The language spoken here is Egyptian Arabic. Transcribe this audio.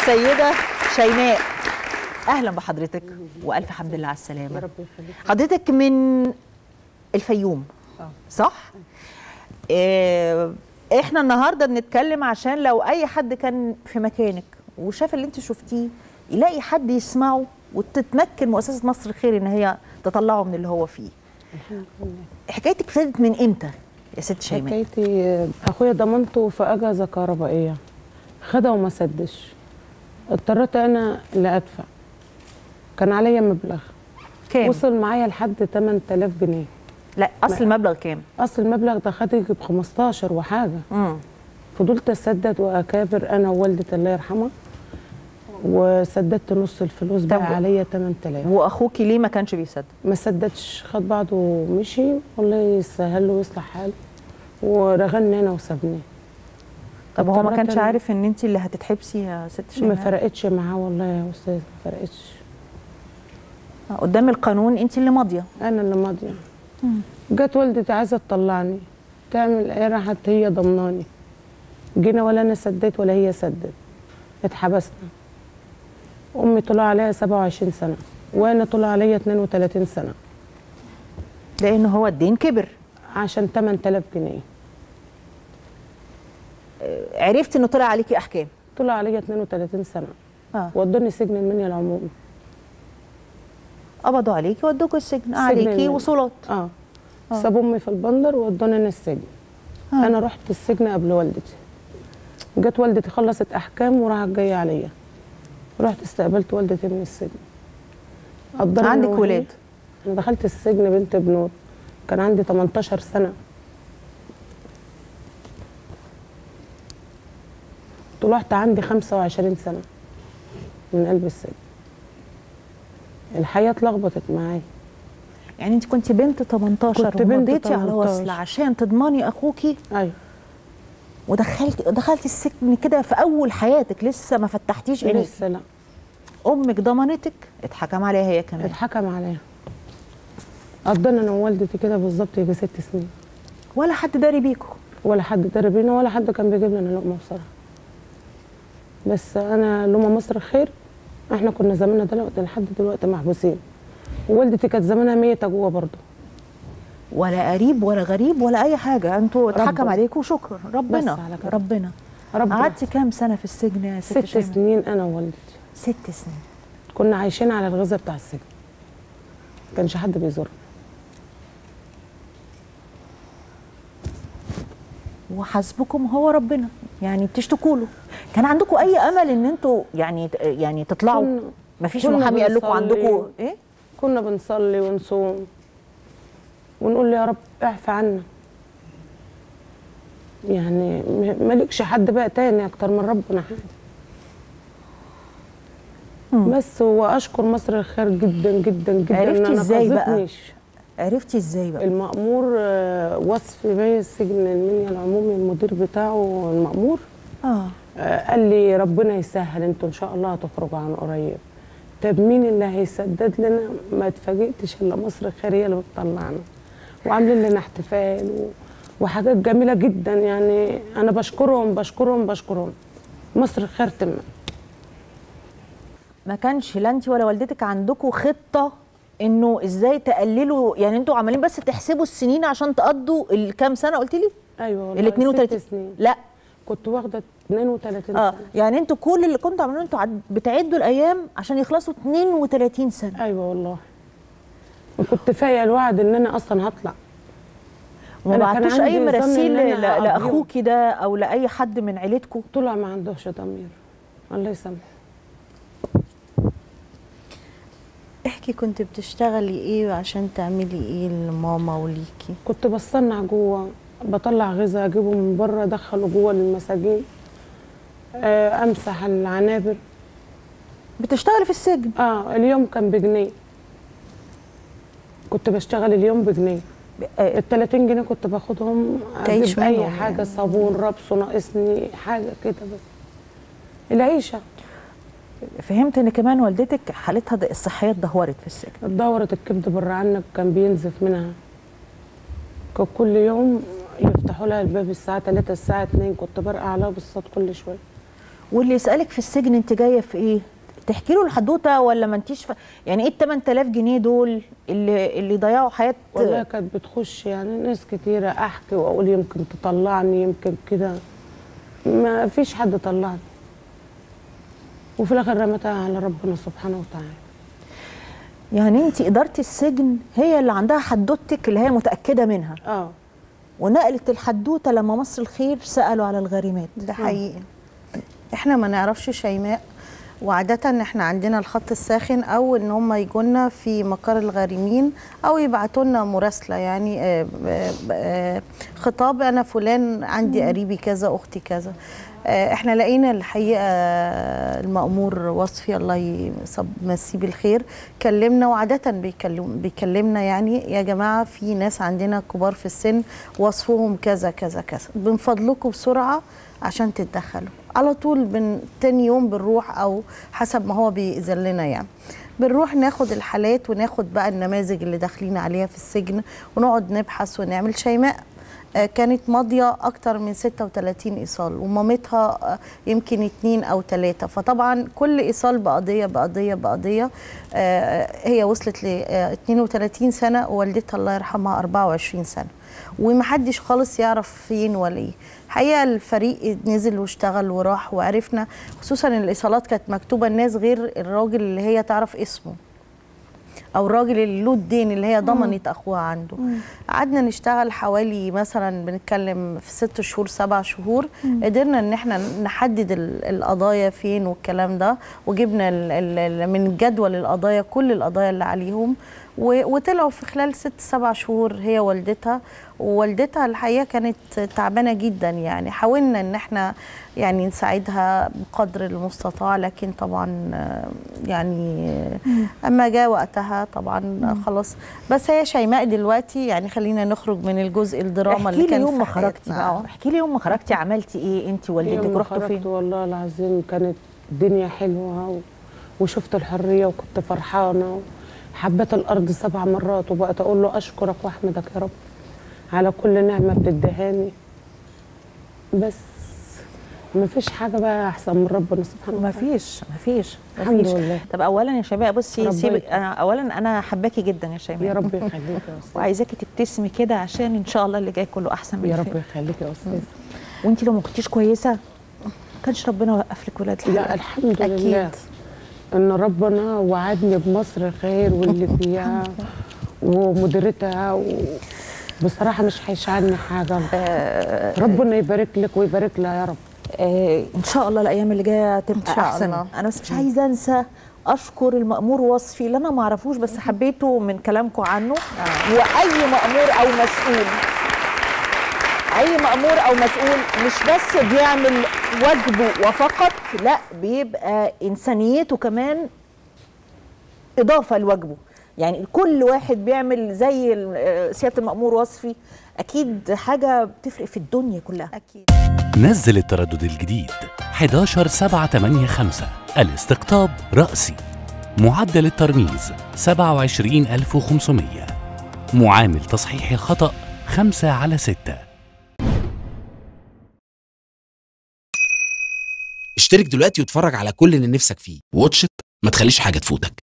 السيده شيماء اهلا بحضرتك والف حمد لله على السلامه يا رب يخليك حضرتك من الفيوم اه صح آه، احنا النهارده بنتكلم عشان لو اي حد كان في مكانك وشاف اللي انت شفتيه يلاقي حد يسمعه وتتمكن مؤسسه مصر الخير ان هي تطلعه من اللي هو فيه الحمد لله حكايتك ابتدت من امتى يا ست شيماء حكايتي آه، اخويا ضمنته في اجازه كهربائيه خدها وما سدش اضطريت انا اللي ادفع كان عليا مبلغ كام وصل معايا لحد 8000 جنيه لا اصل المبلغ كام اصل المبلغ ده خد يجي ب 15 وحاجه امم فضلت اسدد واكابر انا ووالدتي الله يرحمها وسددت نص الفلوس بقى طب- عليا 8000 واخوكي ليه ما كانش بيصدق ما سددش خد بعضه ومشي والله يسهل له ويصلح حاله ورغني انا وسابني طب هو ما اضطريت كانش أنا- عارف ان انت اللي هتتحبسي يا ست ما شيماء فرقتش معاه والله يا استاذ ما فرقتش قدام القانون انت اللي ماضيه انا اللي ماضيه جت والدتي عايزه تطلعني تعمل ايه راحت هي ضمناني جينا ولا انا سديت ولا هي سدت اتحبسنا امي طلع عليها 27 سنه وانا طلع عليا 32 سنه لان هو الدين كبر عشان 8000 جنيه عرفت انه طلع عليكي احكام طلع عليا 32 سنه اه ودوني سجن المنيا العمومي قبضوا عليكي ودوكوا السجن عليكي المنيا. وصولات اه آه. سابوا امي في البندر وودوني انا السجن آه. انا رحت السجن قبل والدتي جت والدتي خلصت احكام وراحت جايه عليا رحت استقبلت والدتي من السجن قدرنا عندك وهي- ولاد انا دخلت السجن بنت بنور كان عندي 18 سنه طلعت عندي 25 سنه من قلب السجن الحياه اتلخبطت معايا يعني انت كنت بنت 18 كنت بنت ومضيتي على 18. وصل عشان تضمني اخوكي ايوه ودخلتي دخلتي السجن كده في اول حياتك لسه ما فتحتيش عينيك لسه لا امك ضمنتك اتحكم عليها هي كمان اتحكم عليها قضينا انا ووالدتي كده بالظبط يجي ست سنين ولا حد داري بيكوا ولا حد داري بينا ولا حد كان بيجيب لنا لقمه بصراحه بس انا لما مصر الخير احنا كنا زماننا دلوقتي لحد دلوقتي محبوسين ووالدتي كانت زمانها ميته جوه برضه ولا قريب ولا غريب ولا اي حاجه انتوا اتحكم ربنا. عليكم وشكرا ربنا بس على كده. ربنا ربنا قعدتي كام سنه في السجن يا ست ست شيماء؟ سنين انا ووالدتي ست سنين كنا عايشين على الغذاء بتاع السجن كانش حد بيزورنا وحسبكم هو ربنا يعني بتشتكوا له كان عندكم اي امل ان انتوا يعني يعني تطلعوا كنا- مفيش كنا محامي قال لكم بنصلي. عندكم ايه كنا بنصلي ونصوم ونقول يا رب اعفى عنا يعني م- مالكش حد بقى تاني اكتر من ربنا حاجه مم. بس واشكر مصر الخير جدا جدا جدا عرفتي إنها إزاي بقى؟ نقذتنيش. عرفتي ازاي بقى المأمور آه، وصف بي السجن المنيا العمومي المدير بتاعه المأمور اه آه، قال لي ربنا يسهل انتوا ان شاء الله هتخرجوا عن قريب طب مين اللي هيسدد لنا ما اتفاجئتش الا مصر الخير هي اللي بتطلعنا وعاملين لنا احتفال و... وحاجات جميله جدا يعني انا بشكرهم بشكرهم بشكرهم مصر الخير تمام ما كانش لا انت ولا والدتك عندكم خطه انه ازاي تقللوا يعني انتوا عمالين بس تحسبوا السنين عشان تقضوا الكام سنه قلت لي ايوه والله ال 32 ست سنين لا كنت واخده 32 اه سنه يعني انتوا كل اللي كنتوا عاملينه انتوا عد- بتعدوا الايام عشان يخلصوا 32 سنه ايوه والله وكنت فايقه الوعد ان انا اصلا هطلع وما أنا كان بعتوش اي عندي ظن مراسيل إن ل- أنا هقضيهم. لاخوكي ده او لاي حد من عيلتكم طلع ما عندهش ضمير الله يسامحه احكي كنت بتشتغلي ايه عشان تعملي ايه لماما وليكي كنت بصنع جوه بطلع غذاء اجيبه من بره ادخله جوه للمساجين آه، امسح العنابر بتشتغلي في السجن اه اليوم كان بجنيه كنت بشتغل اليوم بجنيه آه، ال 30 جنيه كنت باخدهم تعيش اجيب اي منهم حاجه يعني. صابون ربص ناقصني حاجه كده بس العيشه فهمت ان كمان والدتك حالتها د- الصحيه اتدهورت في السجن دورة الكبد بره عنك كان بينزف منها كان كل يوم يفتحوا لها الباب الساعة 3 الساعة 2 كنت برقع عليها بالصوت كل شوية واللي يسالك في السجن انت جايه في ايه تحكي له الحدوته ولا ما انتيش ف... يعني ايه ال 8000 جنيه دول اللي اللي ضيعوا حياه والله كانت بتخش يعني ناس كتيرة أحكي وأقول يمكن تطلعني يمكن كده ما فيش حد طلعني وفي الآخر رمتها على ربنا سبحانه وتعالى يعني انت اداره السجن هي اللي عندها حدوتك اللي هي متاكده منها اه ونقلت الحدوته لما مصر الخير سالوا على الغريمات ده حقيقي احنا ما نعرفش شيماء وعادة احنا عندنا الخط الساخن او ان هم يجوا لنا في مقر الغارمين او يبعتوا لنا مراسلة يعني آه، آه، آه، خطاب انا فلان عندي قريبي كذا اختي كذا آه، احنا لقينا الحقيقة المأمور وصفي الله يصب- يمسيه بالخير كلمنا وعادة بيكلم بيكلمنا يعني يا جماعة في ناس عندنا كبار في السن وصفهم كذا كذا كذا من فضلكم بسرعة عشان تتدخلوا على طول بن تاني يوم بنروح او حسب ما هو بيأذن لنا يعني بنروح ناخد الحالات وناخد بقى النماذج اللي داخلين عليها في السجن ونقعد نبحث ونعمل شيماء آه، كانت ماضية أكتر من 36 إيصال ومامتها آه، يمكن اتنين أو تلاتة فطبعا كل إيصال بقضية بقضية بقضية آه، هي وصلت ل آه، 32 سنة ووالدتها الله يرحمها 24 سنة ومحدش خالص يعرف فين ولا ايه حقيقة الفريق نزل واشتغل وراح وعرفنا خصوصا الايصالات كانت مكتوبة الناس غير الراجل اللي هي تعرف اسمه او الراجل اللي له الدين اللي هي ضمنت اخوها عنده قعدنا نشتغل حوالي مثلا بنتكلم في ست شهور سبع شهور قدرنا ان احنا نحدد ال- القضايا فين والكلام ده وجبنا ال- ال- ال- من جدول القضايا كل القضايا اللي عليهم و- وطلعوا في خلال ست سبع شهور هي والدتها ووالدتها الحقيقه كانت تعبانه جدا يعني حاولنا ان احنا يعني نساعدها بقدر المستطاع لكن طبعا آه، يعني آه، اما جاء وقتها طبعا خلاص بس هي شيماء دلوقتي يعني خلينا نخرج من الجزء الدراما اللي احكي لي كان يوم في ما خرجتي حياتنا. بقى احكي لي يوم ما خرجتي عملتي ايه انت ووالدتك يوم ما رحتوا خرجت فين والله العظيم كانت الدنيا حلوة و... وشفت الحرية وكنت فرحانة حبيت الأرض سبع مرات وبقيت أقول له أشكرك وأحمدك يا رب على كل نعمة بتدهاني بس ما فيش حاجة بقى أحسن من ربنا سبحانه ما وتعالى فيش ما فيش ما الحمد فيش. لله. طب اولا يا شيماء بصي ربنا سيبك يكرمك. انا اولا انا حباكي جدا يا شيماء يا رب يخليك يا أستاذ وعايزاكي تبتسمي كده عشان ان شاء الله اللي جاي كله احسن من يا اللي رب فات. يخليك يا أستاذ وانت لو ما كنتيش كويسه ما كانش ربنا وقف لك ولاد لا الحلال الحمد أكيد. لله ان ربنا وعدني بمصر خير واللي فيها ومديرتها و... بصراحه مش هيشعلني حاجه ربنا يبارك لك ويبارك لها يا رب آه ان شاء الله الايام اللي جايه تبقى إن شاء احسن الله. انا بس مش عايزه انسى اشكر المامور وصفي اللي انا ما اعرفوش بس حبيته من كلامكم عنه واي مامور او مسؤول اي مامور او مسؤول مش بس بيعمل واجبه وفقط لا بيبقى انسانيته كمان اضافه لواجبه يعني كل واحد بيعمل زي ال- آه، سياده المامور وصفي اكيد حاجه بتفرق في الدنيا كلها اكيد نزل التردد الجديد 11 7 8 5 الاستقطاب رأسي معدل الترميز 27500 معامل تصحيح الخطأ 5 على 6 اشترك دلوقتي واتفرج على كل اللي نفسك فيه واتش إت، ما تخليش حاجة تفوتك